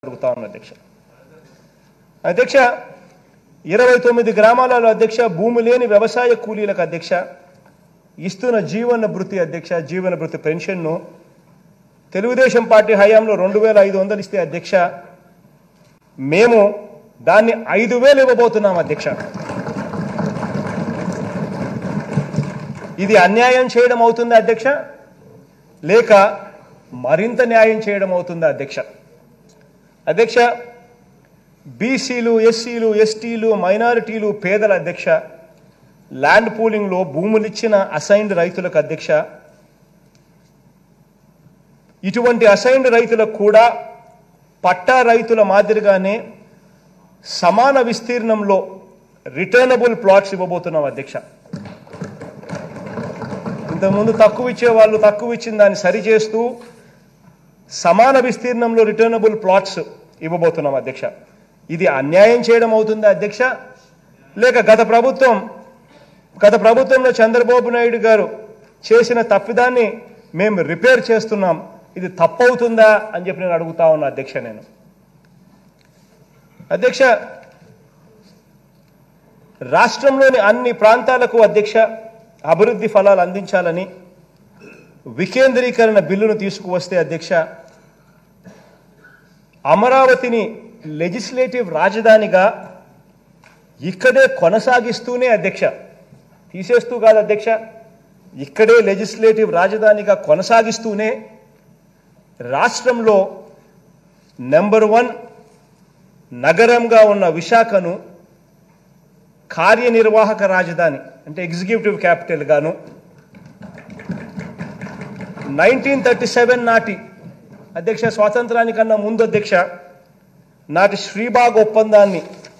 అడుగుతా ఉన్నా అధ్యక్ష అధ్యక్ష ఇరవై తొమ్మిది గ్రామాలలో అధ్యక్ష భూమి లేని వ్యవసాయ కూలీలకు అధ్యక్ష ఇస్తున్న జీవన భృతి అధ్యక్ష జీవన భృతి పెన్షన్ను తెలుగుదేశం పార్టీ హయాంలో రెండు వేల ఐదు వందలు ఇస్తే అధ్యక్ష మేము దాన్ని ఐదు వేలు ఇవ్వబోతున్నాం అధ్యక్ష ఇది అన్యాయం చేయడం అవుతుందా అధ్యక్ష లేక మరింత న్యాయం చేయడం అవుతుందా అధ్యక్ష అధ్యక్ష బీసీలు ఎస్సీలు ఎస్టీలు మైనారిటీలు పేదల అధ్యక్ష ల్యాండ్ పూలింగ్లో భూములు ఇచ్చిన అసైన్డ్ రైతులకు అధ్యక్ష ఇటువంటి అసైన్డ్ రైతులకు కూడా పట్టా రైతుల మాదిరిగానే సమాన విస్తీర్ణంలో రిటర్నబుల్ ప్లాట్స్ ఇవ్వబోతున్నాం అధ్యక్ష ఇంతకుముందు తక్కువ ఇచ్చే వాళ్ళు తక్కువ ఇచ్చిన దాన్ని సరిచేస్తూ సమాన విస్తీర్ణంలో రిటర్నబుల్ ప్లాట్స్ ఇవ్వబోతున్నాం అధ్యక్ష ఇది అన్యాయం చేయడం అవుతుందా అధ్యక్ష లేక గత ప్రభుత్వం గత ప్రభుత్వంలో చంద్రబాబు నాయుడు గారు చేసిన తప్పిదాన్ని మేము రిపేర్ చేస్తున్నాం ఇది తప్పవుతుందా అని చెప్పి నేను అడుగుతా ఉన్నా అధ్యక్ష నేను అధ్యక్ష రాష్ట్రంలోని అన్ని ప్రాంతాలకు అధ్యక్ష అభివృద్ధి ఫలాలు అందించాలని వికేంద్రీకరణ బిల్లును తీసుకువస్తే అధ్యక్ష అమరావతిని లెజిస్లేటివ్ రాజధానిగా ఇక్కడే కొనసాగిస్తూనే అధ్యక్ష తీసేస్తూ కాదు అధ్యక్ష ఇక్కడే లెజిస్లేటివ్ రాజధానిగా కొనసాగిస్తూనే రాష్ట్రంలో నెంబర్ వన్ నగరంగా ఉన్న విశాఖను కార్యనిర్వాహక రాజధాని అంటే ఎగ్జిక్యూటివ్ క్యాపిటల్ గాను నైన్టీన్ థర్టీ సెవెన్ నాటి అధ్యక్ష స్వాతంత్రానికన్నా ముందు అధ్యక్ష నాటి శ్రీబాగ్ ఒప్పందాన్ని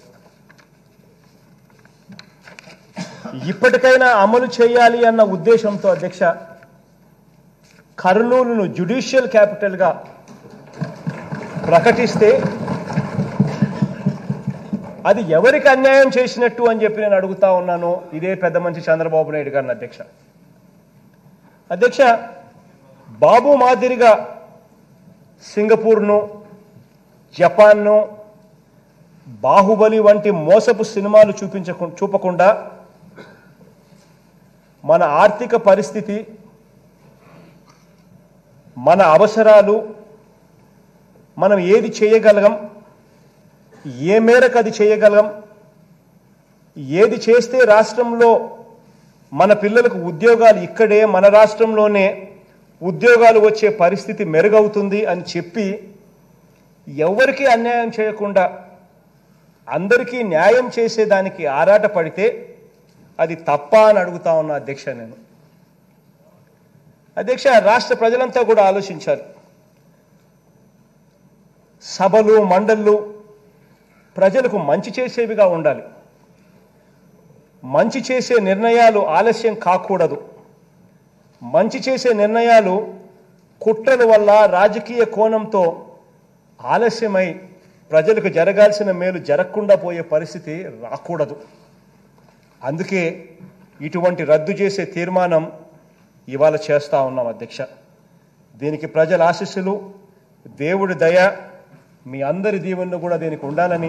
ఇప్పటికైనా అమలు చేయాలి అన్న ఉద్దేశంతో అధ్యక్ష కర్నూలును జ్యుడిషియల్ క్యాపిటల్గా ప్రకటిస్తే అది ఎవరికి అన్యాయం చేసినట్టు అని చెప్పి నేను అడుగుతా ఉన్నాను ఇదే పెద్ద మంచి చంద్రబాబు నాయుడు గారిని అధ్యక్ష అధ్యక్ష బాబు మాదిరిగా సింగపూర్ను జపాన్ను బాహుబలి వంటి మోసపు సినిమాలు చూపించకు చూపకుండా మన ఆర్థిక పరిస్థితి మన అవసరాలు మనం ఏది చేయగలం ఏ మేరకు అది చేయగలం ఏది చేస్తే రాష్ట్రంలో మన పిల్లలకు ఉద్యోగాలు ఇక్కడే మన రాష్ట్రంలోనే ఉద్యోగాలు వచ్చే పరిస్థితి మెరుగవుతుంది అని చెప్పి ఎవరికి అన్యాయం చేయకుండా అందరికీ న్యాయం చేసేదానికి ఆరాట పడితే అది తప్ప అని అడుగుతా ఉన్నా అధ్యక్ష నేను అధ్యక్ష రాష్ట్ర ప్రజలంతా కూడా ఆలోచించాలి సభలు మండళ్ళు ప్రజలకు మంచి చేసేవిగా ఉండాలి మంచి చేసే నిర్ణయాలు ఆలస్యం కాకూడదు మంచి చేసే నిర్ణయాలు కుట్రల వల్ల రాజకీయ కోణంతో ఆలస్యమై ప్రజలకు జరగాల్సిన మేలు జరగకుండా పోయే పరిస్థితి రాకూడదు అందుకే ఇటువంటి రద్దు చేసే తీర్మానం ఇవాళ చేస్తా ఉన్నాం అధ్యక్ష దీనికి ప్రజల ఆశీస్సులు దేవుడి దయ మీ అందరి దీవెనలు కూడా దీనికి ఉండాలని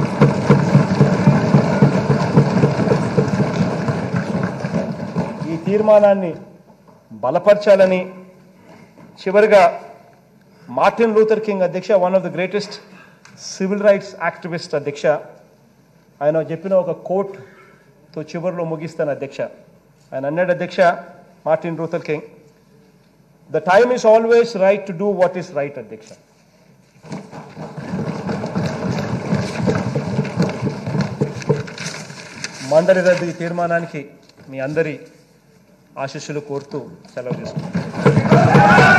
ఈ తీర్మానాన్ని బలపరచాలని చివరిగా మార్టిన్ లూథర్ కింగ్ అధ్యక్ష one of the greatest civil rights activist అధ్యక్ష ఆయన చెప్పిన ఒక కోట్తో చివరిలో ముగిస్తాను అధ్యక్ష ఆయన అన్నాడు అధ్యక్ష Martin Luther King the time is always right to do what is right అధ్యక్ష మండలి రద్దు ఈ తీర్మానానికి మీ అందరి ఆశీస్సులు కోరుతూ సెలవు చేసుకుంటాను